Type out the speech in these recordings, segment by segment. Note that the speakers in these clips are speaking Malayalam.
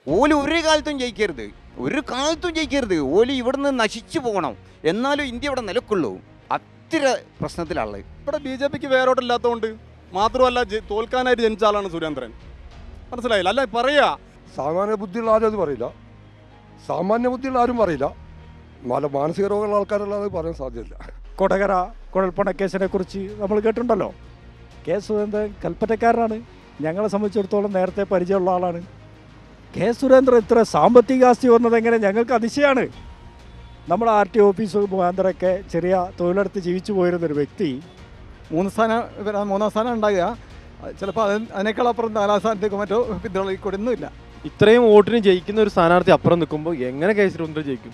ഓല് ഒരു കാലത്തും ജയിക്കരുത് ഒരു കാലത്തും ജയിക്കരുത് ഓല് ഇവിടുന്ന് നശിച്ചു പോകണം എന്നാലും ഇന്ത്യ ഇവിടെ നിലക്കുള്ളൂ അത്ര പ്രശ്നത്തിലാള് ഇവിടെ ബി ജെ പിക്ക് വേരോട്ടില്ലാത്തതുകൊണ്ട് മാത്രമല്ല ജെ- തോൽക്കാനായിട്ട് ജനിച്ച ആളാണ് സുരേന്ദ്രൻ മനസ്സിലായില്ല അല്ല പറയാ സാമാന്യ ബുദ്ധിയുള്ള ആരും അത് പറയില്ല സാമാന്യ ബുദ്ധിയുള്ള ആരും പറയില്ല നല്ല മാനസിക രോഗമുള്ള ആൾക്കാരല്ലാതെ അത് പറയാൻ സാധ്യതയില്ല കൊടകര കുഴൽപ്പണ കേസിനെ കുറിച്ച് നമ്മൾ കേട്ടിട്ടുണ്ടല്ലോ കെ സുരേന്ദ്രൻ കൽപ്പറ്റക്കാരനാണ് ഞങ്ങളെ സംബന്ധിച്ചിടത്തോളം നേരത്തെ പരിചയമുള്ള ആളാണ് കെ സുരേന്ദ്രൻ ഇത്ര സാമ്പത്തിക ആസ്തി വന്നത് എങ്ങനെ ഞങ്ങൾക്ക് അതിശയമാണ് നമ്മുടെ ആർ ടി ഓഫീസ് മുഖാന്തരമൊക്കെ ചെറിയ തൊഴിലെടുത്ത് ജീവിച്ചു പോയിരുന്നൊരു വ്യക്തി മൂന്ന് സ്ഥാനം ഇവരാ മൂന്നാം സ്ഥാനം ഉണ്ടാകുക ചിലപ്പോൾ അതിന് അതിനേക്കാൾ അപ്പുറം നാലാം സ്ഥാനത്തേക്കോ മറ്റോ പിന്തുണ കൊടുക്കുന്നില്ല ഇത്രയും വോട്ടിന് ജയിക്കുന്ന ഒരു സ്ഥാനാർത്ഥി അപ്പുറം നിൽക്കുമ്പോൾ എങ്ങനെ കെ സുരേന്ദ്രൻ ജയിക്കും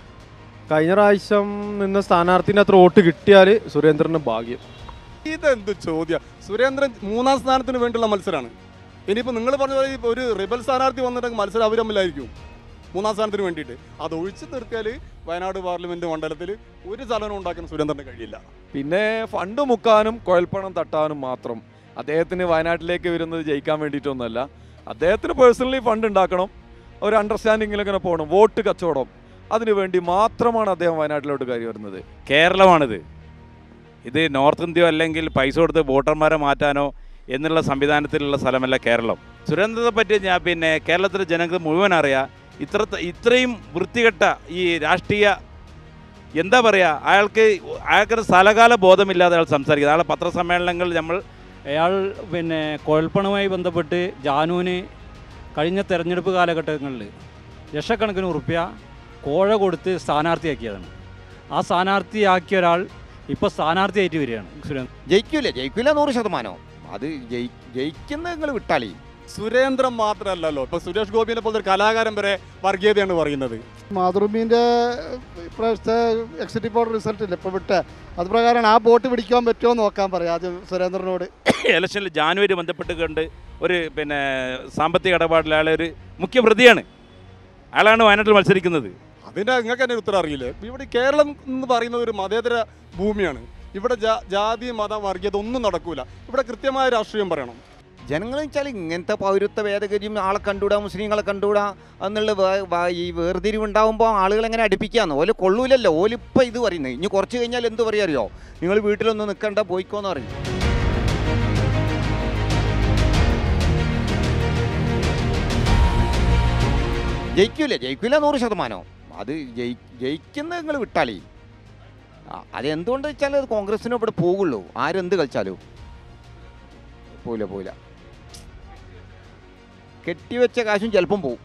കഴിഞ്ഞ പ്രാവശ്യം നിന്ന സ്ഥാനാർത്ഥിന് അത്ര വോട്ട് കിട്ടിയാൽ സുരേന്ദ്രന് ഭാഗ്യം ഇതെന്ത് ചോദ്യം സുരേന്ദ്രൻ മൂന്നാം സ്ഥാനത്തിന് വേണ്ടിയുള്ള മത്സരമാണ് ഇനിയിപ്പോൾ നിങ്ങൾ പറഞ്ഞ പോലെ ഇപ്പൊ ഒരു റിബൽ സ്ഥാനാർത്ഥി വന്നിട്ടുണ്ടെങ്കിൽ മത്സരം അവർ തമ്മിലായിരിക്കും മൂന്നാം സ്ഥാനത്തിന് വേണ്ടിയിട്ട് അത് ഒഴിച്ചു നിർത്തിയാൽ വയനാട് പാർലമെന്റ് മണ്ഡലത്തിൽ ഒരു ചലനം ഉണ്ടാക്കാൻ സുരേന്ദ്രന് കഴിയില്ല പിന്നെ ഫണ്ട് മുക്കാനും കുഴൽപ്പണം തട്ടാനും മാത്രം അദ്ദേഹത്തിന് വയനാട്ടിലേക്ക് വരുന്നത് ജയിക്കാൻ വേണ്ടിയിട്ടൊന്നുമല്ല അദ്ദേഹത്തിന് പേഴ്സണലി ഫണ്ട് ഉണ്ടാക്കണം ഒരു അണ്ടർസ്റ്റാൻഡിങ്ങിലങ്ങനെ പോകണം വോട്ട് കച്ചവടം അതിനു വേണ്ടി മാത്രമാണ് അദ്ദേഹം വയനാട്ടിലോട്ട് കയറി വരുന്നത് കേരളമാണിത് ഇത് നോർത്ത് ഇന്ത്യ അല്ലെങ്കിൽ പൈസ കൊടുത്ത് വോട്ടർമാരെ മാറ്റാനോ എന്നുള്ള സംവിധാനത്തിലുള്ള സ്ഥലമല്ല കേരളം സുരേന്ദ്രനെ പറ്റി ഞാൻ പിന്നെ കേരളത്തിലെ ജനങ്ങൾക്ക് മുഴുവൻ അറിയാം ഇത്ര ഇത്രയും വൃത്തികെട്ട ഈ രാഷ്ട്രീയ എന്താ പറയുക അയാൾക്ക് അയാൾക്കൊരു സ്ഥലകാല ബോധമില്ലാതെ അയാൾ സംസാരിക്കുന്നത് അയാളെ പത്രസമ്മേളനങ്ങൾ നമ്മൾ അയാൾ പിന്നെ കുഴൽപ്പണവുമായി ബന്ധപ്പെട്ട് ജാനുവിന് കഴിഞ്ഞ തെരഞ്ഞെടുപ്പ് കാലഘട്ടങ്ങളിൽ ലക്ഷക്കണക്കിന് ഉറുപ്യ കോഴ കൊടുത്ത് സ്ഥാനാർത്ഥിയാക്കിയതാണ് ആ സ്ഥാനാർത്ഥിയാക്കിയ ഒരാൾ ഇപ്പോൾ സ്ഥാനാർത്ഥിയായിട്ട് വരികയാണ് സുരേന്ദ്രൻ ജയിക്കൂലേ ജയിക്കൂല നൂറ് ശതമാനം അത് ജയി ജയിക്കുന്ന നിങ്ങൾ വിട്ടാളി സുരേന്ദ്രൻ മാത്രമല്ലല്ലോ ഇപ്പൊ സുരേഷ് ഗോപിനെ പോലത്തെ ഒരു കലാകാരൻ വരെ വർഗീയതയാണ് പറയുന്നത് മാതൃഭൂമിൻ്റെ ഇപ്രാവശ്യത്തെ എക്സിറ്റ് പോൾ റിസൾട്ട് ഇല്ല ഇപ്പോൾ വിട്ട് അത് പ്രകാരമാണ് ആ ബോട്ട് പിടിക്കാൻ പറ്റുമോ നോക്കാൻ പറയാം ആദ്യം സുരേന്ദ്രനോട് ഇലക്ഷനിൽ ജാനുവരി ബന്ധപ്പെട്ട് കണ്ട് ഒരു പിന്നെ സാമ്പത്തിക ഇടപാടിൽ അയാളെ ഒരു മുഖ്യ പ്രതിയാണ് അയാളാണ് വയനാട്ടിൽ മത്സരിക്കുന്നത് അതിന്റെ നിങ്ങൾക്ക് തന്നെ ഉത്തരം അറിയില്ലേ ഇവിടെ കേരളം എന്ന് പറയുന്നത് ഒരു മതേതര ഭൂമിയാണ് ഇവിടെ ജാ- ജാതി മത വർഗീയത ഒന്നും നടക്കൂല ഇവിടെ കൃത്യമായ രാഷ്ട്രീയം പറയണം ജനങ്ങൾ വെച്ചാൽ ഇങ്ങനത്തെ പൗരത്വ ഭേദഗതിയും ആളെ കണ്ടുകൂടാ മുസ്ലിങ്ങളെ കണ്ടുകൂടാ എന്നുള്ള വേ- വ- ഈ വേർതിരിവുണ്ടാകുമ്പോൾ ആളുകൾ എങ്ങനെ അടുപ്പിക്കാന്ന് ഓല് കൊള്ളൂലല്ലോ ഓലിപ്പോൾ ഇത് പറയുന്നത് ഇനി കുറച്ച് കഴിഞ്ഞാൽ എന്ത് പറയാ അറിയോ നിങ്ങൾ വീട്ടിലൊന്നും നിൽക്കണ്ട പോയിക്കോന്ന് പറയും ജയിക്കൂലേ ജയിക്കൂല നൂറ് ശതമാനം അത് ജയി ജയിക്കുന്ന നിങ്ങൾ വിട്ടാളി ആ, അത് എന്തുകൊണ്ട് വെച്ചാൽ അത് കോൺഗ്രസിനും ഇവിടെ പോകുള്ളൂ ആരെന്ത് കളിച്ചാലും പോയില്ല പോയില്ല കെട്ടിവെച്ച കാശും ചിലപ്പം പോവും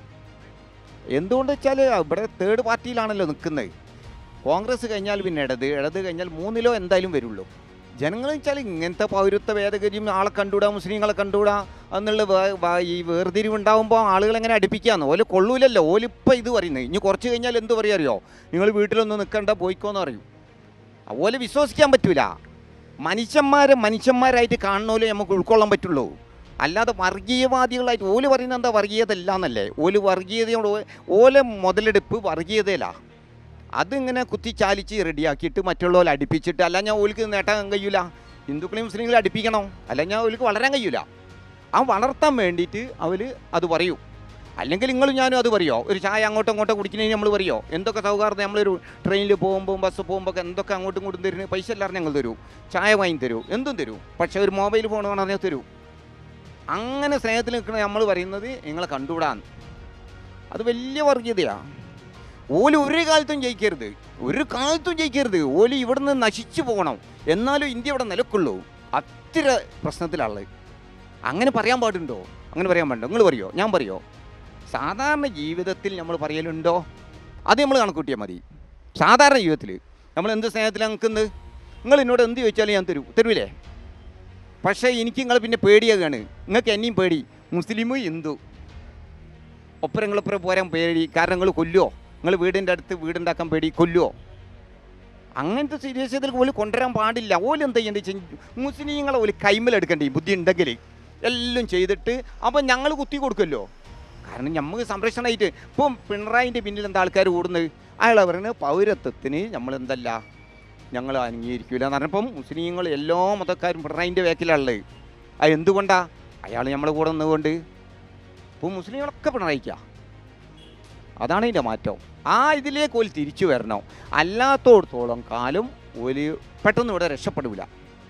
എന്തുകൊണ്ട് വെച്ചാൽ ഇവിടെ തേർഡ് പാർട്ടിയിലാണല്ലോ നിൽക്കുന്നത് കോൺഗ്രസ് കഴിഞ്ഞാൽ പിന്നെ ഇടത് ഇടത് കഴിഞ്ഞാൽ മൂന്നിലോ എന്തായാലും വരുള്ളൂ ജനങ്ങൾ വെച്ചാൽ ഇങ്ങനത്തെ പൗരത്വ ഭേദഗതിയും ആളെ കണ്ടുകൂടാ മുസ്ലിങ്ങളെ കണ്ടുകൂടാ എന്നുള്ള വേ- വ- ഈ വേർതിരിവുണ്ടാകുമ്പോൾ ആളുകൾ എങ്ങനെ അടുപ്പിക്കാന്ന് ഓല് കൊള്ളൂലല്ലോ ഓലിപ്പോൾ ഇത് പറയുന്നത് ഇനി കുറച്ച് കഴിഞ്ഞാൽ എന്ത് പറയാ അറിയോ നിങ്ങൾ വീട്ടിലൊന്നും നിൽക്കണ്ട പോയിക്കോന്ന് പറയും അതുപോലെ വിശ്വസിക്കാൻ പറ്റൂല മനുഷ്യന്മാരെ മനുഷ്യന്മാരായിട്ട് കാണുന്നോലെ നമുക്ക് ഉൾക്കൊള്ളാൻ പറ്റുള്ളൂ അല്ലാതെ വർഗീയവാദികളായിട്ട് ഓല് പറയുന്നത് എന്താ വർഗീയത അല്ല എന്നല്ലേ ഓല് വർഗീയതയോട് ഓ- ഓലെ മുതലെടുപ്പ് വർഗീയതയില അതിങ്ങനെ കുത്തിച്ചാലിച്ച് റെഡിയാക്കിയിട്ട് മറ്റുള്ളവരെ അടുപ്പിച്ചിട്ട് അല്ല ഞാൻ ഓൽക്ക് നേട്ടാൻ കഴിയൂല ഹിന്ദുക്കളെയും മുസ്ലിങ്ങളെ അടുപ്പിക്കണം അല്ല ഞാൻ ഓൽക്ക് വളരാൻ കഴിയൂല ആ വളർത്താൻ വേണ്ടിയിട്ട് അവർ അത് പറയൂ അല്ലെങ്കിൽ നിങ്ങളും ഞാനും അത് പറയോ ഒരു ചായ അങ്ങോട്ടും ഇങ്ങോട്ടും കുടിക്കുന്നതിന് നമ്മൾ പറയോ എന്തൊക്കെ സൗഹാർദ്ദം നമ്മളൊരു ട്രെയിനിൽ പോകുമ്പോൾ ബസ് പോകുമ്പോൾ ഒക്കെ എന്തൊക്കെ അങ്ങോട്ടും ഇങ്ങോട്ടും തരുന്നത് പൈസ എല്ലാവരും ഞങ്ങൾ തരൂ ചായ വാങ്ങി തരൂ എന്തും തരൂ പക്ഷേ ഒരു മൊബൈൽ ഫോൺ വേണമെങ്കിൽ തരൂ അങ്ങനെ സ്നേഹത്തിൽ നിൽക്കണ നമ്മൾ പറയുന്നത് നിങ്ങളെ കണ്ടുവിടാന്ന് അത് വലിയ വർഗീയതയാണ് ഓല് ഒരു കാലത്തും ജയിക്കരുത് ഒരു കാലത്തും ജയിക്കരുത് ഓല് ഇവിടുന്ന് നശിച്ചു പോകണം എന്നാലും ഇന്ത്യ ഇവിടെ നിലക്കുള്ളൂ അത്ര പ്രശ്നത്തിലാള് അങ്ങനെ പറയാൻ പാടുണ്ടോ അങ്ങനെ പറയാൻ പാടുണ്ടോ നിങ്ങൾ പറയോ ഞാൻ പറയോ സാധാരണ ജീവിതത്തിൽ നമ്മൾ പറയലുണ്ടോ അത് നമ്മൾ കണക്കൂട്ടിയാൽ മതി സാധാരണ ജീവിതത്തിൽ നമ്മൾ എന്ത് സ്നേഹത്തിലാണ് നിൽക്കുന്നത് നിങ്ങൾ എന്നോട് എന്ത് ചോദിച്ചാലും ഞാൻ തരൂ തരൂലേ പക്ഷേ എനിക്ക് നിങ്ങൾ പിന്നെ പേടിയാകുകയാണ് നിങ്ങൾക്ക് എന്നെയും പേടി മുസ്ലിം ഹിന്ദു ഒപ്പരം നിങ്ങളൊപ്പരം പോരാൻ പേടി കാരണം നിങ്ങൾ കൊല്ലുമോ നിങ്ങൾ വീടിൻ്റെ അടുത്ത് വീടുണ്ടാക്കാൻ പേടി കൊല്ലുമോ അങ്ങനത്തെ സീരിയസ്യത്തിൽ ഓല് കൊണ്ടുവരാൻ പാടില്ല ഓല് എന്താ ചെയ്യേണ്ടത് മുസ്ലിങ്ങളെ ഓല് കൈമലെടുക്കണ്ടേ ബുദ്ധി ഉണ്ടെങ്കിൽ എല്ലാം ചെയ്തിട്ട് അപ്പം ഞങ്ങൾ കുത്തി കൊടുക്കുമല്ലോ കാരണം നമുക്ക് സംരക്ഷണമായിട്ട് ഇപ്പം പിണറായിൻ്റെ പിന്നിൽ എന്താ ആൾക്കാർ കൂടുന്നത് അയാൾ പറയുന്നത് പൗരത്വത്തിന് നമ്മൾ എന്തല്ല ഞങ്ങൾ അംഗീകരിക്കില്ല എന്ന് പറഞ്ഞപ്പം മുസ്ലിങ്ങൾ എല്ലാ മതക്കാരും പിണറായിൻ്റെ വേക്കിലുള്ളത് അത് എന്തുകൊണ്ടാ അയാൾ നമ്മളെ കൂടെ നിന്നുകൊണ്ട് ഇപ്പോൾ മുസ്ലിങ്ങളൊക്കെ പിണറായിക്ക അതാണ് ഇതിൻ്റെ മാറ്റം ആ ഇതിലേക്ക് ഓല് തിരിച്ചു വരണം അല്ലാത്തോടത്തോളം കാലം ഓല് പെട്ടെന്ന് ഇവിടെ രക്ഷപ്പെടില്ല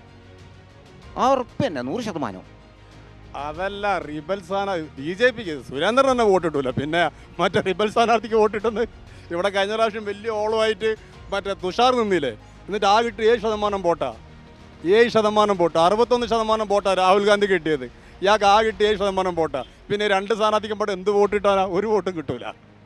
ആ ഉറപ്പ് തന്നെ നൂറ് ശതമാനം അതല്ല റിബൽ സ്ഥാനാർത്ഥി ബി ജെ പിക്ക് സുരേന്ദ്രൻ തന്നെ വോട്ടിട്ടില്ല പിന്നെ മറ്റേ റിബൽ സ്ഥാനാർത്ഥിക്ക് വോട്ടിട്ടെന്ന് ഇവിടെ കഴിഞ്ഞ പ്രാവശ്യം വലിയ ഓളമായിട്ട് മറ്റേ തുഷാർ നിന്നില്ലേ എന്നിട്ട് ആ കിട്ടി ഏഴ് ശതമാനം വോട്ടാ ഏഴ് ശതമാനം വോട്ട് അറുപത്തൊന്ന് ശതമാനം വോട്ടാ രാഹുൽ ഗാന്ധി കിട്ടിയത് ഇയാൾക്ക് ആ കിട്ടി ഏഴ് ശതമാനം വോട്ടാ പിന്നെ രണ്ട് സ്ഥാനാർത്ഥിക്കും പോട്ടെ എന്ത് വോട്ട് കിട്ടാനാ ഒരു വോട്ടും കിട്ടൂല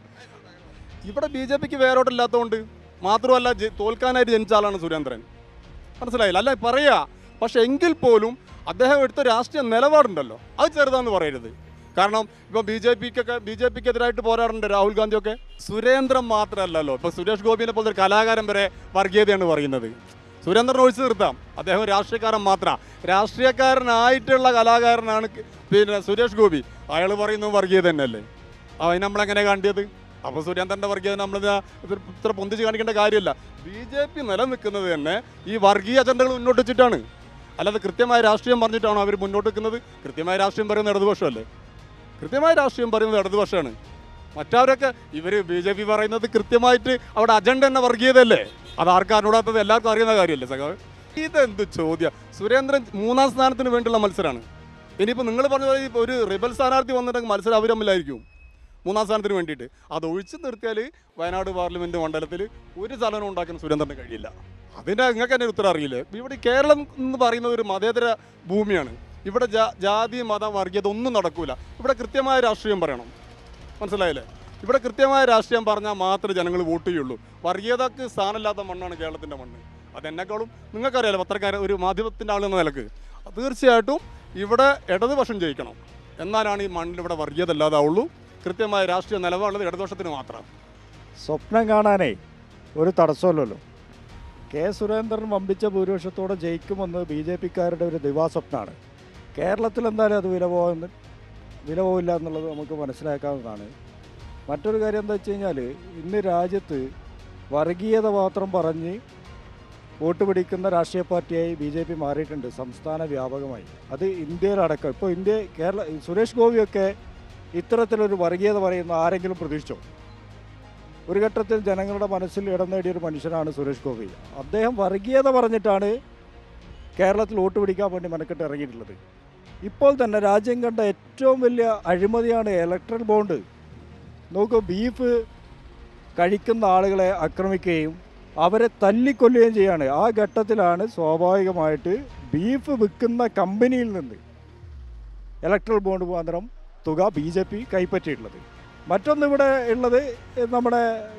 ഇവിടെ ബി ജെ പിക്ക് വേരോട്ടില്ലാത്തതുകൊണ്ട് മാത്രമല്ല ജെ- തോൽക്കാനായിട്ട് ജനിച്ച ആളാണ് സുരേന്ദ്രൻ മനസ്സിലായില്ല അല്ല പറയാ പക്ഷെ എങ്കിൽ പോലും അദ്ദേഹം എടുത്ത രാഷ്ട്രീയ നിലപാടുണ്ടല്ലോ അത് ചെറുതാന്ന് പറയരുത് കാരണം ഇപ്പോൾ ബി ജെ പിക്കൊക്കെ ബി ജെ പിക്ക് എതിരായിട്ട് പോരാടുന്നുണ്ട് രാഹുൽ ഗാന്ധിയൊക്കെ സുരേന്ദ്രൻ മാത്രമല്ലല്ലോ ഇപ്പോൾ സുരേഷ് ഗോപിനെ പോലത്തെ ഒരു കലാകാരൻ വരെ വർഗീയതയാണ് പറയുന്നത് സുരേന്ദ്രൻ ഒഴിച്ചു നിർത്താം അദ്ദേഹം രാഷ്ട്രീയക്കാരൻ മാത്രമാണ് രാഷ്ട്രീയക്കാരനായിട്ടുള്ള കലാകാരനാണ് ക- പിന്നെ സുരേഷ് ഗോപി അയാൾ പറയുന്നത് വർഗീയത തന്നെയല്ലേ അതിന് നമ്മളെങ്ങനെ കണ്ടിയത് അപ്പോൾ സുരേന്ദ്രൻ്റെ വർഗീയത നമ്മൾ ഇത്ര പൊന്തിച്ച് കാണിക്കേണ്ട കാര്യമില്ല ബി ജെ പി നിലനിൽക്കുന്നത് തന്നെ ഈ വർഗീയ അജണ്ടകൾ മുന്നോട്ട് വെച്ചിട്ടാണ് അല്ലാതെ കൃത്യമായ രാഷ്ട്രീയം പറഞ്ഞിട്ടാണോ അവർ മുന്നോട്ട് വെക്കുന്നത് കൃത്യമായ രാഷ്ട്രീയം പറയുന്നത് ഇടതുപക്ഷമല്ലേ കൃത്യമായ രാഷ്ട്രീയം പറയുന്നത് ഇടതുപക്ഷമാണ് മറ്റവരൊക്കെ ഇവർ ബി ജെ പി പറയുന്നത് കൃത്യമായിട്ട് അവിടെ അജണ്ട തന്നെ വർഗീയതയല്ലേ അത് ആർക്കും അറിഞ്ഞൂടാത്തത് എല്ലാവർക്കും അറിയുന്ന കാര്യമല്ലേ സഖാവ് ഇതെന്ത് ചോദ്യം സുരേന്ദ്രൻ മൂന്നാം സ്ഥാനത്തിന് വേണ്ടിയുള്ള മത്സരമാണ് ഇനിയിപ്പോൾ നിങ്ങൾ പറഞ്ഞ പോലെ ഇപ്പോൾ ഒരു റിബൽ സ്ഥാനാർത്ഥി വന്നിട്ടുണ്ടെങ്കിൽ മത്സരം അവർ തമ്മിലായിരിക്കും മൂന്നാം സ്ഥാനത്തിന് വേണ്ടിയിട്ട് അത് ഒഴിച്ചു നിർത്തിയാൽ വയനാട് പാർലമെൻറ്റ് മണ്ഡലത്തിൽ ഒരു സ്ഥലവും ഉണ്ടാക്കാൻ സുരേന്ദ്രന് കഴിയില്ല അതിൻ്റെ നിങ്ങൾക്ക് തന്നെ ഉത്തരം അറിയില്ലേ ഇവിടെ കേരളം എന്ന് പറയുന്നത് ഒരു മതേതര ഭൂമിയാണ് ഇവിടെ ജാ ജാതി മത വർഗീയത ഒന്നും നടക്കൂല ഇവിടെ കൃത്യമായ രാഷ്ട്രീയം പറയണം മനസ്സിലായില്ലേ ഇവിടെ കൃത്യമായ രാഷ്ട്രീയം പറഞ്ഞാൽ മാത്രമേ ജനങ്ങൾ വോട്ട് ചെയ്യുള്ളൂ വർഗീയതക്ക് സ്ഥാനമില്ലാത്ത മണ്ണാണ് കേരളത്തിൻ്റെ മണ്ണ് അതെന്നെക്കാളും നിങ്ങൾക്കറിയാലോ പത്രക്കാരൻ ഒരു മാധ്യമത്തിൻ്റെ ആളെന്ന നിലക്ക് തീർച്ചയായിട്ടും ഇവിടെ ഇടതുപക്ഷം ജയിക്കണം എന്നാലാണ് ഈ മണ്ണിൽ ഇവിടെ വർഗീയത ഇല്ലാതാവുള്ളൂ കൃത്യമായ രാഷ്ട്രീയ നിലപാടുള്ളത് ഇടതുപക്ഷത്തിന് മാത്രം സ്വപ്നം കാണാനേ ഒരു തടസ്സമല്ലല്ലോ കെ സുരേന്ദ്രൻ വമ്പിച്ച ഭൂരിപക്ഷത്തോടെ ജയിക്കുമെന്ന് ബി ജെ പിക്കാരുടെ ഒരു ദിവാസ്വപ്നമാണ് കേരളത്തിൽ എന്തായാലും അത് വില പോകുന്ന വില പോവില്ല എന്നുള്ളത് നമുക്ക് മനസ്സിലാക്കാവുന്നതാണ് മറ്റൊരു കാര്യം എന്താ വെച്ച് കഴിഞ്ഞാൽ ഇന്ന് രാജ്യത്ത് വർഗീയത മാത്രം പറഞ്ഞ് വോട്ട് പിടിക്കുന്ന രാഷ്ട്രീയ പാർട്ടിയായി ബി ജെ പി മാറിയിട്ടുണ്ട് സംസ്ഥാന വ്യാപകമായി അത് ഇന്ത്യയിലടക്കം ഇപ്പോൾ ഇന്ത്യ കേരള സുരേഷ് ഗോപിയൊക്കെ ഇത്തരത്തിലൊരു വർഗീയത പറയുന്ന ആരെങ്കിലും പ്രതീക്ഷിച്ചോ ഒരു ഘട്ടത്തിൽ ജനങ്ങളുടെ മനസ്സിൽ ഇടം നേടിയ ഒരു മനുഷ്യനാണ് സുരേഷ് ഗോപി അദ്ദേഹം വർഗീയത പറഞ്ഞിട്ടാണ് കേരളത്തിൽ വോട്ട് പിടിക്കാൻ വേണ്ടി മെനക്കെട്ട് ഇറങ്ങിയിട്ടുള്ളത് ഇപ്പോൾ തന്നെ രാജ്യം കണ്ട ഏറ്റവും വലിയ അഴിമതിയാണ് ഇലക്ട്രൽ ബോണ്ട് നോക്കൂ ബീഫ് കഴിക്കുന്ന ആളുകളെ ആക്രമിക്കുകയും അവരെ തല്ലിക്കൊല്ലുകയും ചെയ്യാണ് ആ ഘട്ടത്തിലാണ് സ്വാഭാവികമായിട്ട് ബീഫ് വിൽക്കുന്ന കമ്പനിയിൽ നിന്ന് ഇലക്ട്രൽ ബോണ്ട് മുഖാന്തരം തുക ബി ജെ പി കൈപ്പറ്റിയിട്ടുള്ളത് മറ്റൊന്ന് ഇവിടെ ഉള്ളത് നമ്മുടെ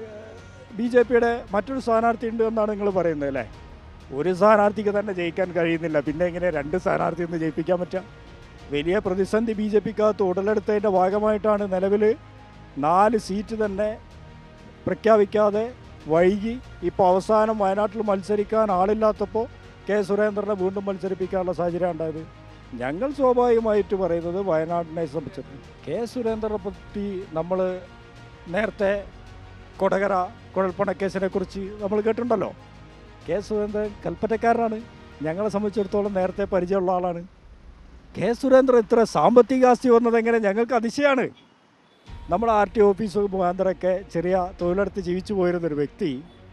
ബി ജെ പിയുടെ മറ്റൊരു സ്ഥാനാർത്ഥി ഉണ്ട് എന്നാണ് നിങ്ങൾ പറയുന്നത് അല്ലേ ഒരു സ്ഥാനാർത്ഥിക്ക് തന്നെ ജയിക്കാൻ കഴിയുന്നില്ല പിന്നെ എങ്ങനെ രണ്ട് സ്ഥാനാർത്ഥി ഒന്ന് ജയിപ്പിക്കാൻ പറ്റുക വലിയ പ്രതിസന്ധി ബി ജെ പിക്കകത്ത് ഉടലെടുത്തതിൻ്റെ ഭാഗമായിട്ടാണ് നിലവിൽ നാല് സീറ്റ് തന്നെ പ്രഖ്യാപിക്കാതെ വൈകി ഇപ്പോൾ അവസാനം വയനാട്ടിൽ മത്സരിക്കാൻ ആളില്ലാത്തപ്പോൾ കെ സുരേന്ദ്രനെ വീണ്ടും മത്സരിപ്പിക്കാനുള്ള സാഹചര്യം ഉണ്ടായത് ഞങ്ങൾ സ്വാഭാവികമായിട്ട് പറയുന്നത് വയനാടിനെ സംബന്ധിച്ചിട്ട് കെ സുരേന്ദ്രനെ പറ്റി നമ്മൾ നേരത്തെ കൊടകര കുഴൽപ്പണക്കേസിനെ കുറിച്ച് നമ്മൾ കേട്ടിട്ടുണ്ടല്ലോ കെ സുരേന്ദ്രൻ കൽപ്പറ്റക്കാരനാണ് ഞങ്ങളെ സംബന്ധിച്ചിടത്തോളം നേരത്തെ പരിചയമുള്ള ആളാണ് കെ സുരേന്ദ്രൻ ഇത്ര സാമ്പത്തികാസ്തി വന്നത് എങ്ങനെ ഞങ്ങൾക്ക് അതിശയമാണ് നമ്മൾ ആർ ടി ഓഫീസ് മുഖാന്തരമൊക്കെ ചെറിയ തൊഴിലെടുത്ത് ജീവിച്ചു പോയിരുന്നൊരു വ്യക്തി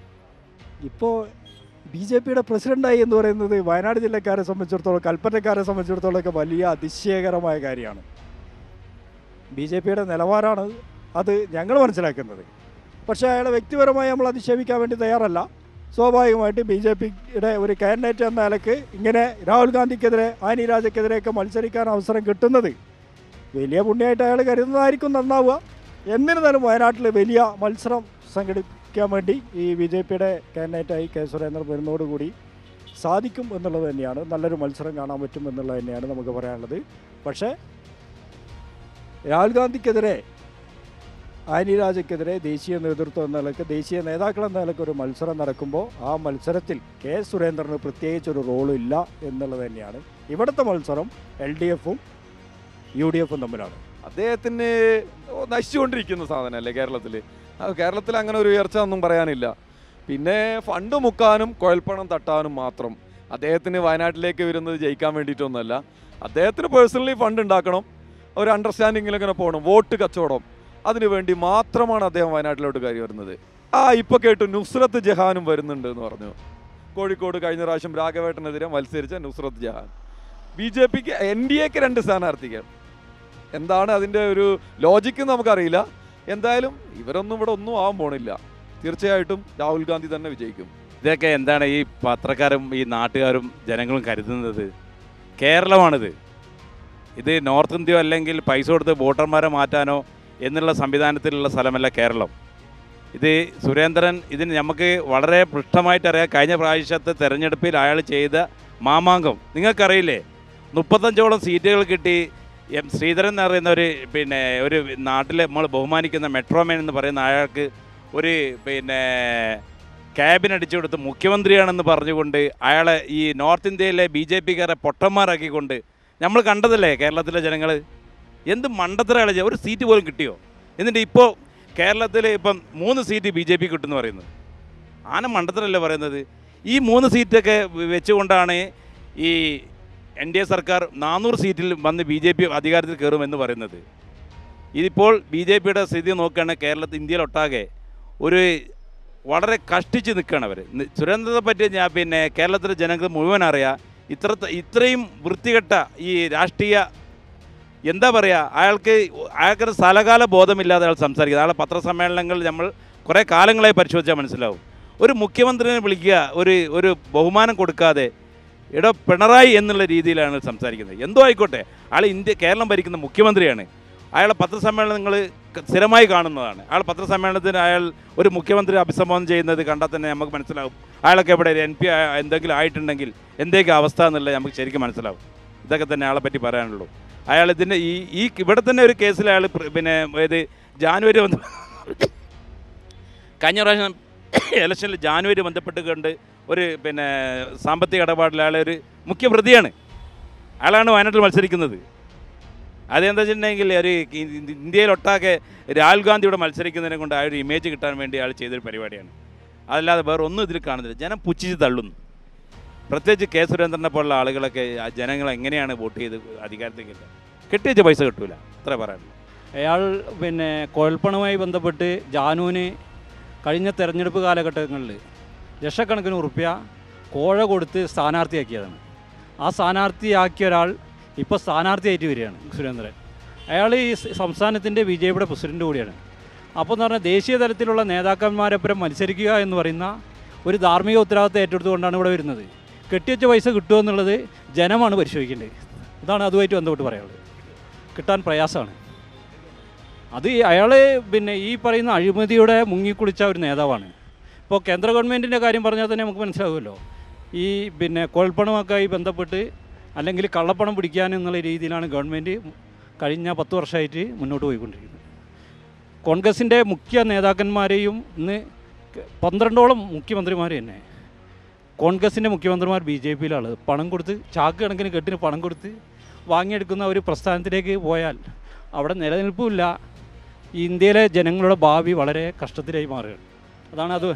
ഇപ്പോൾ ബി ജെ പിയുടെ പ്രസിഡൻ്റായി എന്ന് പറയുന്നത് വയനാട് ജില്ലക്കാരെ സംബന്ധിച്ചിടത്തോളം കൽപ്പറ്റക്കാരെ സംബന്ധിച്ചിടത്തോളം ഒക്കെ വലിയ അതിശയകരമായ കാര്യമാണ് ബി ജെ പിയുടെ നിലവാരമാണ് അത് ഞങ്ങൾ മനസ്സിലാക്കുന്നത് പക്ഷേ അയാളെ വ്യക്തിപരമായി നമ്മൾ അധിക്ഷേപിക്കാൻ വേണ്ടി തയ്യാറല്ല സ്വാഭാവികമായിട്ട് ബി ജെ പിയുടെ ഒരു കാൻഡിഡേറ്റ് എന്ന നിലക്ക് ഇങ്ങനെ രാഹുൽ ഗാന്ധിക്കെതിരെ ആനി രാജയ്ക്കെതിരെയൊക്കെ മത്സരിക്കാൻ അവസരം കിട്ടുന്നത് വലിയ പുണ്യമായിട്ട് അയാൾ കരുതുന്നതായിരിക്കും നന്നാവുക എന്നിരുന്നാലും വയനാട്ടിൽ വലിയ മത്സരം സംഘടിപ്പിക്കാൻ വേണ്ടി ഈ ബി ജെ പിയുടെ കാൻഡിഡേറ്റായി കെ സുരേന്ദ്രൻ വരുന്നതോടുകൂടി സാധിക്കും എന്നുള്ളത് തന്നെയാണ് നല്ലൊരു മത്സരം കാണാൻ പറ്റും എന്നുള്ളത് തന്നെയാണ് നമുക്ക് പറയാനുള്ളത് പക്ഷേ രാഹുൽ ഗാന്ധിക്കെതിരെ ആനി രാജയ്ക്കെതിരെ ദേശീയ നേതൃത്വം എന്ന നിലക്ക് ദേശീയ നേതാക്കൾ എന്ന നിലക്ക് ഒരു മത്സരം നടക്കുമ്പോൾ ആ മത്സരത്തിൽ കെ സുരേന്ദ്രന് പ്രത്യേകിച്ച് ഒരു റോളും ഇല്ല എന്നുള്ളത് തന്നെയാണ് ഇവിടുത്തെ മത്സരം എൽ ഡി എഫും യു ഡി എഫും തമ്മിലാണ് അദ്ദേഹത്തിന് നശിച്ചുകൊണ്ടിരിക്കുന്ന സാധനമല്ലേ കേരളത്തിൽ കേരളത്തിൽ അങ്ങനെ ഒരു ഉയർച്ച ഒന്നും പറയാനില്ല പിന്നെ ഫണ്ട് മുക്കാനും കുഴൽപ്പണം തട്ടാനും മാത്രം അദ്ദേഹത്തിന് വയനാട്ടിലേക്ക് വരുന്നത് ജയിക്കാൻ വേണ്ടിയിട്ടൊന്നുമല്ല അദ്ദേഹത്തിന് പേഴ്സണലി ഫണ്ട് ഉണ്ടാക്കണം ഒരു അണ്ടർസ്റ്റാൻഡിങ്ങിലങ്ങനെ പോകണം വോട്ട് കച്ചവടം അതിനു വേണ്ടി മാത്രമാണ് അദ്ദേഹം വയനാട്ടിലോട്ട് കയറി വരുന്നത് ആ ഇപ്പൊ കേട്ടു നുസ്രത്ത് ജഹാനും വരുന്നുണ്ട് എന്ന് പറഞ്ഞു കോഴിക്കോട് കഴിഞ്ഞ പ്രാവശ്യം രാഘവേട്ടനെതിരെ മത്സരിച്ച നുസ്രത്ത് ജഹാൻ ബി ജെ പിക്ക് എൻ ഡി എക്ക് രണ്ട് സ്ഥാനാർത്ഥികൾ എന്താണ് അതിൻ്റെ ഒരു ലോജിക്ക് നമുക്കറിയില്ല എന്തായാലും ഇവരൊന്നും ഇവിടെ ഒന്നും ആവാൻ പോണില്ല തീർച്ചയായിട്ടും രാഹുൽ ഗാന്ധി തന്നെ വിജയിക്കും ഇതൊക്കെ എന്താണ് ഈ പത്രക്കാരും ഈ നാട്ടുകാരും ജനങ്ങളും കരുതുന്നത് കേരളമാണിത് ഇത് നോർത്ത് ഇന്ത്യ അല്ലെങ്കിൽ പൈസ കൊടുത്ത് വോട്ടർമാരെ മാറ്റാനോ എന്നുള്ള സംവിധാനത്തിലുള്ള സ്ഥലമല്ല കേരളം ഇത് സുരേന്ദ്രൻ ഇതിന് നമുക്ക് വളരെ പൃഷ്ടമായിട്ട് അറിയാം കഴിഞ്ഞ പ്രാവശ്യത്തെ തെരഞ്ഞെടുപ്പിൽ അയാൾ ചെയ്ത മാമാങ്കം നിങ്ങൾക്കറിയില്ലേ മുപ്പത്തഞ്ചോളം സീറ്റുകൾ കിട്ടി എം ശ്രീധരൻ എന്ന് പറയുന്ന ഒരു പിന്നെ ഒരു നാട്ടിൽ നമ്മൾ ബഹുമാനിക്കുന്ന മെട്രോമാൻ എന്ന് പറയുന്ന അയാൾക്ക് ഒരു പിന്നെ ക്യാബിൻ അടിച്ചു കൊടുത്ത് മുഖ്യമന്ത്രിയാണെന്ന് പറഞ്ഞുകൊണ്ട് അയാളെ ഈ നോർത്ത് ഇന്ത്യയിലെ ബി ജെ പിക്കാരെ പൊട്ടന്മാരാക്കിക്കൊണ്ട് നമ്മൾ കണ്ടതല്ലേ കേരളത്തിലെ ജനങ്ങൾ എന്ത് മണ്ടത്തരകളെ ഒരു സീറ്റ് പോലും കിട്ടിയോ എന്നിട്ട് ഇപ്പോൾ കേരളത്തിൽ ഇപ്പം മൂന്ന് സീറ്റ് ബി ജെ പി കിട്ടുമെന്ന് പറയുന്നത് ആന മണ്ടത്തരല്ലേ പറയുന്നത് ഈ മൂന്ന് സീറ്റൊക്കെ വെച്ചുകൊണ്ടാണ് ഈ എൻ ഡി എ സർക്കാർ നാനൂറ് സീറ്റിൽ വന്ന് ബി ജെ പി അധികാരത്തിൽ കയറുമെന്ന് പറയുന്നത് ഇതിപ്പോൾ ബി ജെ പിയുടെ സ്ഥിതി നോക്കുകയാണെങ്കിൽ കേരളത്തിൽ ഇന്ത്യയിലൊട്ടാകെ ഒരു വളരെ കഷ്ടിച്ച് നിൽക്കുകയാണ് അവർ സുരേന്ദ്രനെ പറ്റി ഞാൻ പിന്നെ കേരളത്തിലെ ജനങ്ങൾക്ക് മുഴുവൻ അറിയാം ഇത്ര ഇത്രയും വൃത്തികെട്ട ഈ രാഷ്ട്രീയ എന്താ പറയുക അയാൾക്ക് അയാൾക്കൊരു സ്ഥലകാല ബോധമില്ലാതെ അയാൾ സംസാരിക്കുന്നത് അയാളെ പത്രസമ്മേളനങ്ങൾ നമ്മൾ കുറേ കാലങ്ങളായി പരിശോധിച്ചാൽ മനസ്സിലാവും ഒരു മുഖ്യമന്ത്രിനെ വിളിക്കുക ഒരു ഒരു ബഹുമാനം കൊടുക്കാതെ ഇട പിണറായി എന്നുള്ള രീതിയിലാണ് സംസാരിക്കുന്നത് എന്തോ ആയിക്കോട്ടെ അയാൾ ഇന്ത്യ കേരളം ഭരിക്കുന്ന മുഖ്യമന്ത്രിയാണ് അയാളെ പത്രസമ്മേളനങ്ങൾ സ്ഥിരമായി കാണുന്നതാണ് അയാൾ പത്രസമ്മേളനത്തിന് അയാൾ ഒരു മുഖ്യമന്ത്രി അഭിസംബോധന ചെയ്യുന്നത് കണ്ടാൽ തന്നെ നമുക്ക് മനസ്സിലാവും അയാളൊക്കെ ഇവിടെ എൻ പി എന്തെങ്കിലും ആയിട്ടുണ്ടെങ്കിൽ എന്തൊക്കെ അവസ്ഥ എന്നുള്ളത് നമുക്ക് ശരിക്കും മനസ്സിലാവും ഇതൊക്കെ തന്നെ അയാളെ പറ്റി പറയാനുള്ളൂ അയാൾ ഇതിൻ്റെ ഈ ഈ ഇവിടെ തന്നെ ഒരു കേസിൽ അയാൾ പിന്നെ ഏത് ജാനുവരി വന്ന് കഴിഞ്ഞ പ്രാവശ്യം ഇലക്ഷനിൽ ജാനുവരി ബന്ധപ്പെട്ട് കണ്ട് ഒരു പിന്നെ സാമ്പത്തിക ഇടപാടിൽ അയാൾ ഒരു മുഖ്യ പ്രതിയാണ് അയാളാണ് വയനാട്ടിൽ മത്സരിക്കുന്നത് അതെന്താ വെച്ചിട്ടുണ്ടെങ്കിൽ ഒരു ഇന്ത്യയിലൊട്ടാകെ രാഹുൽ ഗാന്ധിയുടെ മത്സരിക്കുന്നതിനെ കൊണ്ട് ആ ഒരു ഇമേജ് കിട്ടാൻ വേണ്ടി അയാൾ ചെയ്തൊരു പരിപാടിയാണ് അതല്ലാതെ വേറെ ഒന്നും ഇതിൽ കാണുന്നില്ല ജനം പുച്ഛിച്ച് തള്ളുന്നു പ്രത്യേകിച്ച് കെ സുരേന്ദ്രനെ പോലുള്ള ആളുകളൊക്കെ ആ ജനങ്ങൾ എങ്ങനെയാണ് വോട്ട് ചെയ്ത് അധികാരത്തിൽ കിട്ടുക കെട്ടിവെച്ച പൈസ കിട്ടൂല അത്ര പറയാനുള്ളൂ അയാൾ പിന്നെ കുഴൽപ്പണവുമായി ബന്ധപ്പെട്ട് ജാനുവിന് കഴിഞ്ഞ തെരഞ്ഞെടുപ്പ് കാലഘട്ടങ്ങളിൽ ലക്ഷക്കണക്കിന് ഉറുപ്പ്യ കോഴ കൊടുത്ത് സ്ഥാനാർത്ഥിയാക്കിയതാണ് ആ സ്ഥാനാർത്ഥിയാക്കിയ ഒരാൾ ഇപ്പോൾ സ്ഥാനാർത്ഥിയായിട്ട് വരികയാണ് സുരേന്ദ്രൻ അയാൾ ഈ സ് സംസ്ഥാനത്തിൻ്റെ ബി ജെ പിയുടെ പ്രസിഡൻ്റ് കൂടിയാണ് അപ്പോൾ എന്ന് പറഞ്ഞാൽ ദേശീയ തലത്തിലുള്ള നേതാക്കന്മാരൊപ്പം മത്സരിക്കുക എന്ന് പറയുന്ന ഒരു ധാർമ്മിക ഉത്തരവാദിത്തം ഏറ്റെടുത്തുകൊണ്ടാണ് ഇവിടെ വരുന്നത് കെട്ടിവെച്ച പൈസ കിട്ടുമോ എന്നുള്ളത് ജനമാണ് പരിശോധിക്കേണ്ടത് അതാണ് അതുമായിട്ട് ബന്ധപ്പെട്ട് പറയാനുള്ളത് കിട്ടാൻ പ്രയാസമാണ് അത് അയാൾ പിന്നെ ഈ പറയുന്ന അഴിമതിയുടെ മുങ്ങിക്കുളിച്ച ഒരു നേതാവാണ് ഇപ്പോൾ കേന്ദ്ര ഗവൺമെൻറ്റിൻ്റെ കാര്യം പറഞ്ഞാൽ തന്നെ നമുക്ക് മനസ്സിലാവുമല്ലോ ഈ പിന്നെ കോൾപ്പണമൊക്കെയായി ബന്ധപ്പെട്ട് അല്ലെങ്കിൽ കള്ളപ്പണം പിടിക്കാൻ എന്നുള്ള രീതിയിലാണ് ഗവൺമെൻറ് കഴിഞ്ഞ പത്ത് വർഷമായിട്ട് മുന്നോട്ട് പോയിക്കൊണ്ടിരിക്കുന്നത് കോൺഗ്രസിൻ്റെ മുഖ്യ നേതാക്കന്മാരെയും ഇന്ന് പന്ത്രണ്ടോളം മുഖ്യമന്ത്രിമാർ തന്നെ കോൺഗ്രസിൻ്റെ മുഖ്യമന്ത്രിമാർ ബി ജെ പിയിലാണ് പണം കൊടുത്ത് ചാക്ക് കണക്കിന് കെട്ടിന് പണം കൊടുത്ത് വാങ്ങിയെടുക്കുന്ന ഒരു പ്രസ്ഥാനത്തിലേക്ക് പോയാൽ അവിടെ നിലനിൽപ്പുമില്ല ഈ ഇന്ത്യയിലെ ജനങ്ങളുടെ ഭാവി വളരെ കഷ്ടത്തിലായി മാറുകയാണ് അതാണ് അത്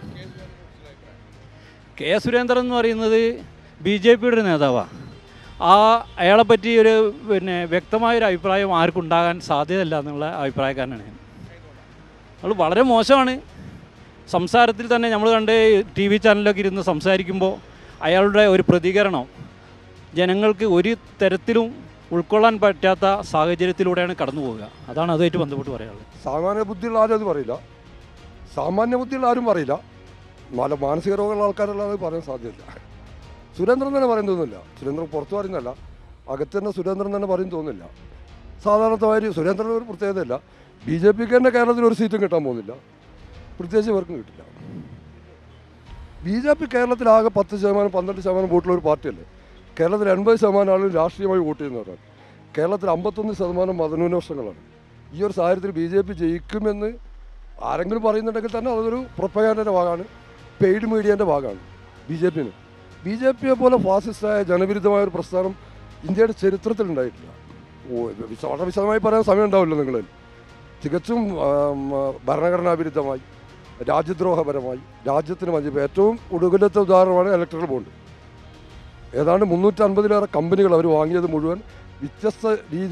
കെ സുരേന്ദ്രൻ എന്ന് പറയുന്നത് ബി ജെ പിയുടെ ഒരു നേതാവാണ് ആ അയാളെ പറ്റി ഒരു പിന്നെ വ്യക്തമായൊരു അഭിപ്രായം ആർക്കും ഉണ്ടാകാൻ സാധ്യതയില്ല എന്നുള്ള അഭിപ്രായക്കാരനാണ് ഞാൻ അത് വളരെ മോശമാണ് സംസാരത്തിൽ തന്നെ നമ്മൾ കണ്ട് ടി വി ചാനലിലൊക്കെ ഇരുന്ന് സംസാരിക്കുമ്പോൾ അയാളുടെ ഒരു പ്രതികരണം ജനങ്ങൾക്ക് ഒരു തരത്തിലും ഉൾക്കൊള്ളാൻ പറ്റാത്ത സാഹചര്യത്തിലൂടെയാണ് കടന്നു പോവുക അതാണ് അതുമായിട്ട് ബന്ധപ്പെട്ട് പറയാനുള്ളത് സാമാന്യ ബുദ്ധിയുള്ള ആരും അത് പറയില്ല സാമാന്യ ബുദ്ധിയുള്ള ആരും പറയില്ല നല്ല മാനസിക രോഗമുള്ള ആൾക്കാരെല്ലാം അത് പറയാൻ സാധ്യതയില്ല സുരേന്ദ്രൻ തന്നെ പറയും തോന്നുന്നില്ല സുരേന്ദ്രൻ പുറത്ത് പറയുന്നല്ല അകത്ത് തന്നെ സുരേന്ദ്രൻ തന്നെ പറയും തോന്നുന്നില്ല സാധാരണത്തമാതിരി സുരേന്ദ്രൻ ഒരു പ്രത്യേകതയില്ല ബി ജെ പിക്ക് തന്നെ കേരളത്തിൽ ഒരു സീറ്റും കിട്ടാൻ പോകുന്നില്ല പ്രത്യേകിച്ച് ഇവർക്കും കിട്ടില്ല ബി ജെ പി കേരളത്തിൽ ആകെ പത്ത് ശതമാനം പന്ത്രണ്ട് ശതമാനം വോട്ടുള്ള ഒരു പാർട്ടിയല്ലേ കേരളത്തിൽ എൺപത് ശതമാനം ആളുകൾ രാഷ്ട്രീയമായി വോട്ട് ചെയ്യുന്നവരാണ് കേരളത്തിൽ അമ്പത്തൊന്ന് ശതമാനം മതന്യൂനപക്ഷങ്ങളാണ് ഈ ഒരു സാഹചര്യത്തിൽ ബി ജെ പി ജയിക്കുമെന്ന് ആരെങ്കിലും പറയുന്നുണ്ടെങ്കിൽ തന്നെ അതൊരു പ്രൊപ്പഗാൻഡൻ്റെ ഭാഗമാണ് പെയ്ഡ് മീഡിയേൻ്റെ ഭാഗമാണ് ബി ജെ പിന് ബി ജെ പിയെ പോലെ ഫാസിസ്റ്റായ ജനവിരുദ്ധമായ ഒരു പ്രസ്ഥാനം ഇന്ത്യയുടെ ചരിത്രത്തിൽ ഉണ്ടായിട്ടില്ല ഓ വിശ- വളരെ വിശദമായി പറയാൻ സമയം ഉണ്ടാവില്ല നിങ്ങളിൽ തികച്ചും ആം, ഭരണഘടനാ വിരുദ്ധമായി രാജ്യദ്രോഹപരമായി രാജ്യത്തിന് മതി ഏറ്റവും ഒടുവിലത്തെ ഉദാഹരണമാണ് ഇലക്ട്രൽ ബോണ്ട് ഏതാണ്ട് മുന്നൂറ്റൻപതിലേറെ കമ്പനികൾ അവർ വാങ്ങിയത് മുഴുവൻ വ്യത്യസ്ത രീതിയിൽ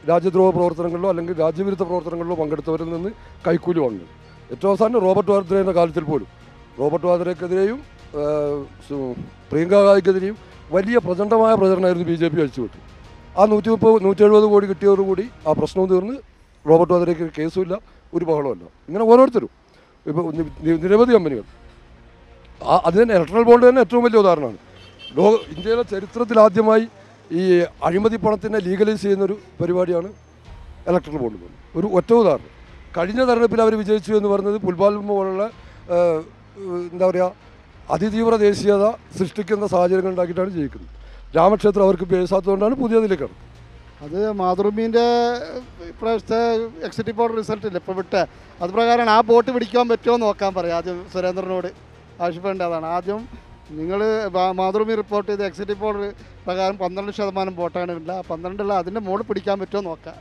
രാജ്യദ്രോഹ പ്രവർത്തനങ്ങളിലോ അല്ലെങ്കിൽ രാജ്യവിരുദ്ധ പ്രവർത്തനങ്ങളിലോ പങ്കെടുത്തവരിൽ നിന്ന് കൈക്കൂലി വാങ്ങുന്നത് ഏറ്റവും അവസാനം റോബർട്ട് വാദ്രയുടെ കാലത്തിൽ പോലും റോബർട്ട് വാദ്രയ്ക്കെതിരെയും ആ, സു- പ്രിയങ്ക ഗാന്ധിക്കെതിരെയും വലിയ പ്രചണ്ഡമായ പ്രചരണമായിരുന്നു ബി ജെ പി അഴിച്ചുവിട്ടു ആ നൂറ്റി മുപ്പത് നൂറ്റി എഴുപത് കോടി കിട്ടിയതോടുകൂടി ആ പ്രശ്നവും തീർന്ന് റോബർട്ട് വാദ്രയ്ക്ക് കേസുമില്ല ഒരു ബഹളമല്ല ഇങ്ങനെ ഓരോരുത്തരും ഇപ്പോൾ നിരവധി കമ്പനികൾ ആ അത് തന്നെ ഇലക്ട്രൽ ബോണ്ട് തന്നെ ഏറ്റവും വലിയ ഉദാഹരണമാണ് ലോക ഇന്ത്യയിലെ ചരിത്രത്തിൽ ആദ്യമായി ഈ അഴിമതി പണത്തിനെ ലീഗലൈസ് ചെയ്യുന്നൊരു പരിപാടിയാണ് ഇലക്ട്രൽ ബോണ്ട് ബോണ്ട് ഒരു ഒറ്റ ഉദാഹരണം കഴിഞ്ഞ തെരഞ്ഞെടുപ്പിൽ അവർ വിജയിച്ചു എന്ന് പറയുന്നത് പുൽബാൽമ പോലുള്ള ആ, എന്താ പറയുക അതിതീവ്ര ദേശീയത സൃഷ്ടിക്കുന്ന സാഹചര്യങ്ങൾ ഉണ്ടാക്കിയിട്ടാണ് ജയിക്കുന്നത് രാമക്ഷേത്രം അവർക്ക് പേസാത്തതുകൊണ്ടാണ് പുതിയതിലേക്ക് കടന്നത് അത് മാതൃഭൂമിൻ്റെ ഇപ്രാവശ്യത്തെ എക്സിറ്റ് പോൾ റിസൾട്ട് ഇല്ല ഇപ്പോൾ വിട്ട് അത് പ്രകാരമാണ് ആ ബോട്ട് പിടിക്കാൻ പറ്റുമോ എന്ന് നോക്കാൻ പറയാം ആദ്യം സുരേന്ദ്രനോട് ആവശ്യപ്പെടേണ്ടതാണ് ആദ്യം നിങ്ങൾ മാതൃഭൂമി റിപ്പോർട്ട് ചെയ്ത എക്സിറ്റ് പോൾ പ്രകാരം പന്ത്രണ്ട് ശതമാനം വോട്ടാണ് ഉള്ളത് ആ പന്ത്രണ്ടുള്ള അതിൻ്റെ മുകളിൽ പിടിക്കാൻ പറ്റുമോ നോക്കാം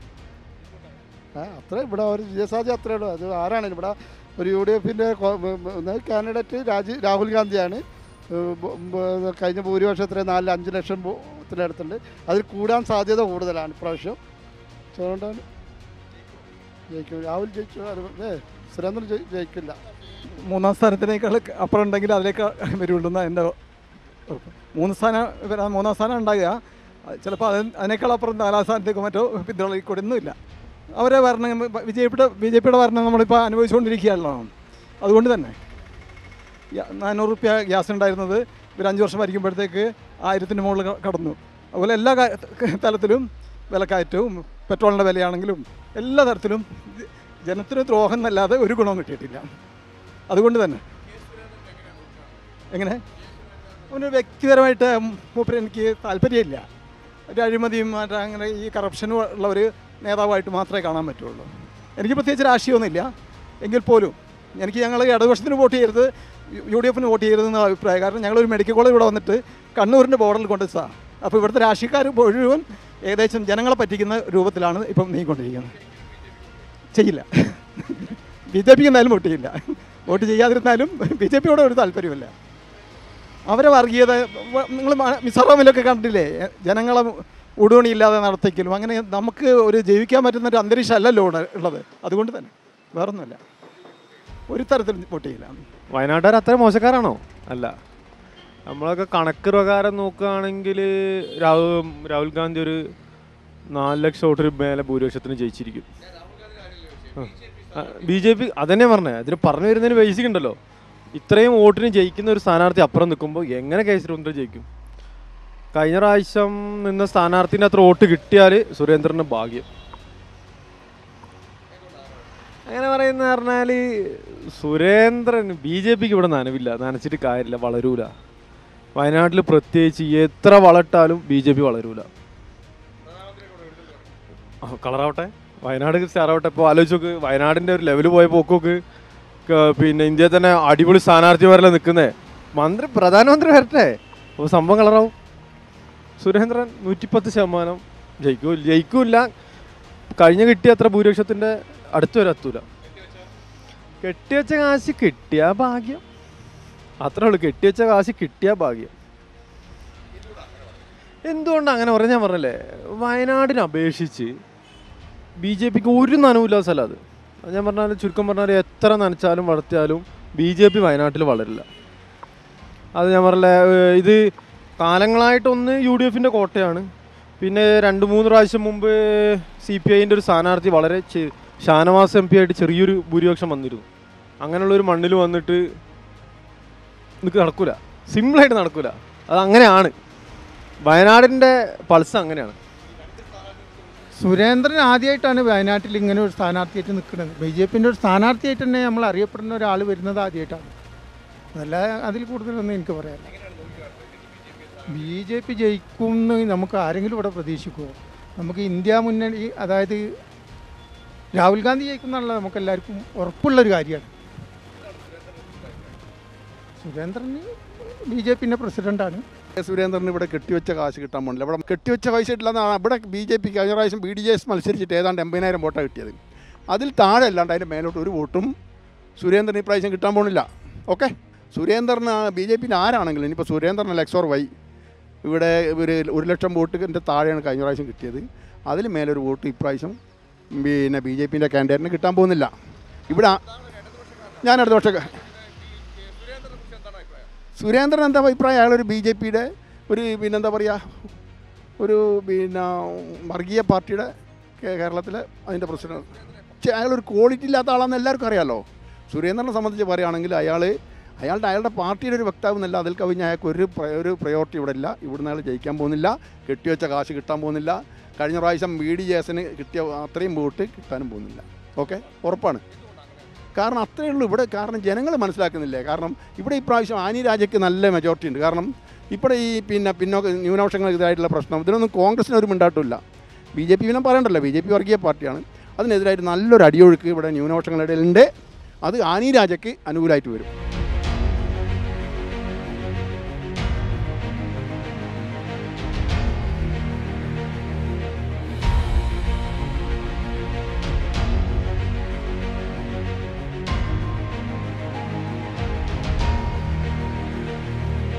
ആ അത്ര ഇവിടെ ഒരു വിജയസാധ്യത അത്രേ ഉള്ളൂ അത് ആരാണ് ഇവിടെ ഒരു യു ഡി എഫിൻ്റെ കാൻഡിഡേറ്റ് രാജി രാഹുൽ ഗാന്ധിയാണ് ഏഹ് ബ- ബ- കഴിഞ്ഞ ഭൂരിപക്ഷം എത്രയും നാല് അഞ്ച് ലക്ഷം ത്തിനടുത്തുണ്ട് അതിൽ കൂടാൻ സാധ്യത കൂടുതലാണ് ഇപ്രാവശ്യം So അതുകൊണ്ടാണ് ജയിക്കും രാഹുൽ ജയിച്ചു അത് ഏ സുരേന്ദ്രൻ ജയി- ജയിക്കില്ല മൂന്നാം സ്ഥാനത്തിനേക്കാൾ അപ്പുറം ഉണ്ടെങ്കിൽ അതിലേക്ക് വരുള്ളൂ എന്നാണ് എൻ്റെ ഉറപ്പ്. മൂന്ന് സ്ഥാനം വരാൻ മൂന്നാം സ്ഥാനം ഉണ്ടാകുക ചിലപ്പോൾ അതിന് അതിനേക്കാൾ അപ്പുറം നാലാം സ്ഥാനത്തേക്ക് മറ്റോ പിന്തുണയിക്കൊടുന്നില്ല അവരെ ഭരണം ബി ജെ പിയുടെ ബി ജെ പിയുടെ ഭരണം നമ്മളിപ്പോൾ അനുഭവിച്ചുകൊണ്ടിരിക്കുകയാണല്ലോ അതുകൊണ്ട് തന്നെ യ- നാനൂറ് റുപ്യ ഗ്യാസ് ഉണ്ടായിരുന്നത് ഒരു അഞ്ച് വർഷം ഭരിക്കുമ്പോഴത്തേക്ക് ആയിരത്തിന് മുകളിൽ ക- കടന്നു അതുപോലെ എല്ലാ കാ- തലത്തിലും വിലക്കയറ്റവും പെട്രോളിൻ്റെ വിലയാണെങ്കിലും എല്ലാ തരത്തിലും ജ- ജനത്തിന് ദ്രോഹം എന്നല്ലാതെ ഒരു ഗുണവും കിട്ടിയിട്ടില്ല അതുകൊണ്ട് തന്നെ എങ്ങനെ അവന് വ്യക്തിപരമായിട്ട് മൂപ്പര് എനിക്ക് താല്പര്യമില്ല ഒരു അഴിമതിയും മറ്റേ അങ്ങനെ ഈ കറപ്ഷനും ഉള്ള ഒരു നേതാവായിട്ട് മാത്രമേ കാണാൻ പറ്റുള്ളൂ എനിക്ക് പ്രത്യേകിച്ച് രാഷ്ട്രീയമൊന്നുമില്ല എങ്കിൽ പോലും എനിക്ക് ഞങ്ങൾ ഇടതുപക്ഷത്തിന് വോട്ട് ചെയ്യരുത് യു- യു ഡി എഫിന് വോട്ട് ചെയ്യരുതെന്ന അഭിപ്രായം കാരണം ഞങ്ങളൊരു മെഡിക്കൽ കോളേജ് ഇവിടെ വന്നിട്ട് കണ്ണൂരിൻ്റെ ബോർഡറിൽ കൊണ്ടുവച്ചാ അപ്പോൾ ഇവിടുത്തെ രാഷ്ട്രീയക്കാർ മുഴുവൻ ഏകദേശം ജനങ്ങളെ പറ്റിക്കുന്ന രൂപത്തിലാണ് ഇപ്പം നീങ്ങിക്കൊണ്ടിരിക്കുന്നത് ചെയ്യില്ല ബി ജെ പിക്ക് എന്തായാലും വോട്ട് ചെയ്യില്ല വോട്ട് ചെയ്യാതിരുന്നാലും ബി ജെ പിയോട് ഒരു താല്പര്യമില്ല അവരെ വർഗീയത നിങ്ങൾ മിസോറാമിലൊക്കെ കണ്ടില്ലേ ജനങ്ങളെ ഉടുവണിയില്ലാതെ നടത്തിക്കലും അങ്ങനെ നമുക്ക് ഒരു ജീവിക്കാൻ പറ്റുന്ന ഒരു അന്തരീക്ഷം അല്ലല്ലോ ഇവിടെ ഉള്ളത് അതുകൊണ്ട് തന്നെ വേറൊന്നുമില്ല ഒരു തരത്തിലും വോട്ട് ചെയ്യില്ല വയനാട്ടുകാർ അത്ര മോശക്കാരാണോ അല്ല നമ്മളൊക്കെ കണക്ക് പ്രകാരം നോക്കുകയാണെങ്കിൽ രാഹുൽ രാഹുൽ ഗാന്ധി ഒരു നാല് ലക്ഷം വോട്ടിന് മേലെ ഭൂരിപക്ഷത്തിന് ജയിച്ചിരിക്കും ബി ജെ പി അതന്നെ പറഞ്ഞേ അതിന് പറഞ്ഞു വരുന്നതിന് ബേസിക് ഉണ്ടല്ലോ ഇത്രയും വോട്ടിന് ജയിക്കുന്ന ഒരു സ്ഥാനാർത്ഥി അപ്പുറം നിൽക്കുമ്പോൾ എങ്ങനെ കെ സുരേന്ദ്രൻ ജയിക്കും കഴിഞ്ഞ പ്രാവശ്യം നിന്ന സ്ഥാനാർത്ഥിൻ്റെ അത്ര വോട്ട് കിട്ടിയാൽ സുരേന്ദ്രന് ഭാഗ്യം അങ്ങനെ പറയുന്ന പറഞ്ഞാൽ സുരേന്ദ്രൻ ബി ജെ പിക്ക് ഇവിടെ നനവില്ല നനച്ചിട്ട് കാര്യമില്ല വളരൂല വയനാട്ടിൽ പ്രത്യേകിച്ച് എത്ര വളട്ടാലും ബി ജെ പി വളരൂല ആ, കളറാവട്ടെ വയനാട് സ്റ്റാറാവട്ടെ ഇപ്പോൾ ആലോചിച്ച് നോക്ക് വയനാടിൻ്റെ ഒരു ലെവൽ പോയ പോക്കോക്ക് ക- പിന്നെ ഇന്ത്യയിൽ തന്നെ അടിപൊളി സ്ഥാനാർത്ഥിമാരല്ലേ നിൽക്കുന്നേ മന്ത്രി പ്രധാനമന്ത്രി വരട്ടെ അപ്പോൾ സംഭവം കളറാവും സുരേന്ദ്രൻ നൂറ്റിപ്പത്ത് ശതമാനം ജയിക്കൂ ജയിക്കൂല കഴിഞ്ഞ കിട്ടിയ അത്ര ഭൂരിപക്ഷത്തിൻ്റെ അടുത്ത് വരെ എത്തൂല കെട്ടിവെച്ച കാശ് കിട്ടിയ ഭാഗ്യം അത്രേ ഉള്ളൂ കെട്ടിവെച്ച കാശ് കിട്ടിയ ഭാഗ്യം എന്തുകൊണ്ട് അങ്ങനെ പറയാൻ ഞാൻ പറഞ്ഞല്ലേ വയനാടിനെ അപേക്ഷിച്ച് ബി ജെ പിക്ക് ഒരു നനവില്ലാത്ത സ്ഥലം അത് അത് ഞാൻ പറഞ്ഞാൽ ചുരുക്കം പറഞ്ഞാൽ എത്ര നനച്ചാലും വളർത്തിയാലും ബി ജെ പി വയനാട്ടിൽ വളരില്ല അത് ഞാൻ പറഞ്ഞ ഇത് കാലങ്ങളായിട്ടൊന്ന് യു ഡി എഫിൻ്റെ കോട്ടയാണ് പിന്നെ രണ്ട് മൂന്ന് പ്രാവശ്യം മുമ്പ് സി പി ഐൻ്റെ ഒരു സ്ഥാനാർത്ഥി വളരെ ചെ- ഷാനവാസ് എം പി ആയിട്ട് ചെറിയൊരു ഭൂരിപക്ഷം വന്നിരുന്നു അങ്ങനെയുള്ള ഒരു മണ്ണിൽ വന്നിട്ട് നിനക്ക് നടക്കൂല സിമ്പിളായിട്ട് നടക്കൂല അത് അങ്ങനെയാണ് വയനാടിൻ്റെ പൾസ് അങ്ങനെയാണ് സുരേന്ദ്രൻ ആദ്യമായിട്ടാണ് വയനാട്ടിൽ ഇങ്ങനെ ഒരു സ്ഥാനാർത്ഥിയായിട്ട് നിൽക്കുന്നത് ബി ജെ പിൻ്റെ ഒരു സ്ഥാനാർത്ഥിയായിട്ട് തന്നെ നമ്മൾ അറിയപ്പെടുന്ന ഒരാൾ വരുന്നത് ആദ്യമായിട്ടാണ് അതല്ല അതിൽ കൂടുതലൊന്നും എനിക്ക് പറയാനില്ല ബി ജെ പി ജയിക്കുമെന്ന് നമുക്ക് ആരെങ്കിലും ഇവിടെ പ്രതീക്ഷിക്കുമോ നമുക്ക് ഇന്ത്യ മുന്നണി അതായത് രാഹുൽ ഗാന്ധി ജയിക്കുന്നുള്ള നമുക്ക് എല്ലാവർക്കും ഉറപ്പുള്ളൊരു കാര്യമാണ് സുരേന്ദ്രൻ ബി ജെ പിൻ്റെ പ്രസിഡൻ്റാണ് സുരേന്ദ്രന് ഇവിടെ കെട്ടിവെച്ച കാശ് കിട്ടാൻ പോണില്ല ഇവിടെ കെട്ടിവെച്ച പൈസ കിട്ടില്ലെന്നാണ് ഇവിടെ ബി ജെ പി കഴിഞ്ഞ പ്രാവശ്യം ബി ഡി ജെ എസ് മത്സരിച്ചിട്ട് ഏതാണ്ട് എൺപതിനായിരം വോട്ടാണ് കിട്ടിയത് അതിൽ താഴെ അല്ലാണ്ട് അതിൻ്റെ മേലോട്ട് ഒരു വോട്ടും സുരേന്ദ്രന് ഈ പ്രാവശ്യം കിട്ടാൻ പോണില്ല ഓക്കെ സുരേന്ദ്രന് ബി ജെ പിന് ആരാണെങ്കിലും ഇനിയിപ്പോൾ സുരേന്ദ്രൻ എക്സോർ വൈ ഇവിടെ ഒരു ഒരു ലക്ഷം വോട്ടിൻ്റെ താഴെയാണ് കഴിഞ്ഞ പ്രാവശ്യം കിട്ടിയത് അതിൽ മേലൊരു വോട്ട് ഇപ്രാവശ്യം പിന്നെ ബി ജെ പിൻ്റെ കാൻഡിഡേറ്റിന് കിട്ടാൻ പോകുന്നില്ല ഇവിടെ ആ- ഞാൻ അടുത്ത വർഷം സുരേന്ദ്രൻ എന്താ അഭിപ്രായം അയാളൊരു ബി ജെ പിയുടെ ഒരു പിന്നെന്താ പറയുക ഒരു പിന്നെ വർഗീയ പാർട്ടിയുടെ കേ- കേരളത്തിലെ അതിൻ്റെ പ്രസിഡന്റ് പക്ഷേ അയാളൊരു ക്വാളിറ്റി ഇല്ലാത്ത ആളാണെന്ന് എല്ലാവർക്കും അറിയാമല്ലോ സുരേന്ദ്രനെ സംബന്ധിച്ച് പറയുകയാണെങ്കിൽ അയാൾ അയാളുടെ അയാളുടെ പാർട്ടിയുടെ ഒരു വക്താവ് എന്നല്ല അതിൽ കവിഞ്ഞ് അയാൾക്ക് ഒരു പ്ര- ഒരു പ്രയോറിറ്റി ഇവിടെ ഇല്ല ഇവിടുന്ന് അയാൾ ജയിക്കാൻ പോകുന്നില്ല കെട്ടിവെച്ച കാശ് കിട്ടാൻ പോകുന്നില്ല കഴിഞ്ഞ പ്രാവശ്യം ബി ഡി ജെസിന് കിട്ടിയ അത്രയും വോട്ട് കിട്ടാനും പോകുന്നില്ല ഓക്കെ ഉറപ്പാണ് കാരണം അത്രയേ ഉള്ളൂ ഇവിടെ കാരണം ജനങ്ങൾ മനസ്സിലാക്കുന്നില്ലേ കാരണം ഇവിടെ ഇപ്രാവശ്യം ആനി രാജയ്ക്ക് നല്ല മെജോറിറ്റി ഉണ്ട് കാരണം ഇവിടെ ഈ പിന്നെ പിന്നോക്ക ന്യൂനപക്ഷങ്ങൾക്കെതിരായിട്ടുള്ള പ്രശ്നം ഇതിനൊന്നും കോൺഗ്രസിന് ഒരു മിണ്ടാട്ടില്ല ബി ജെ പി പിന്നെ പറയണ്ടല്ലോ ബി ജെ പി വർഗീയ പാർട്ടിയാണ് അതിനെതിരായിട്ട് നല്ലൊരു അടിയൊഴുക്ക് ഇവിടെ ന്യൂനപക്ഷങ്ങളുടെ ഇടയിലുണ്ട് അത് ആനി രാജയ്ക്ക് അനുകൂലമായിട്ട് വരും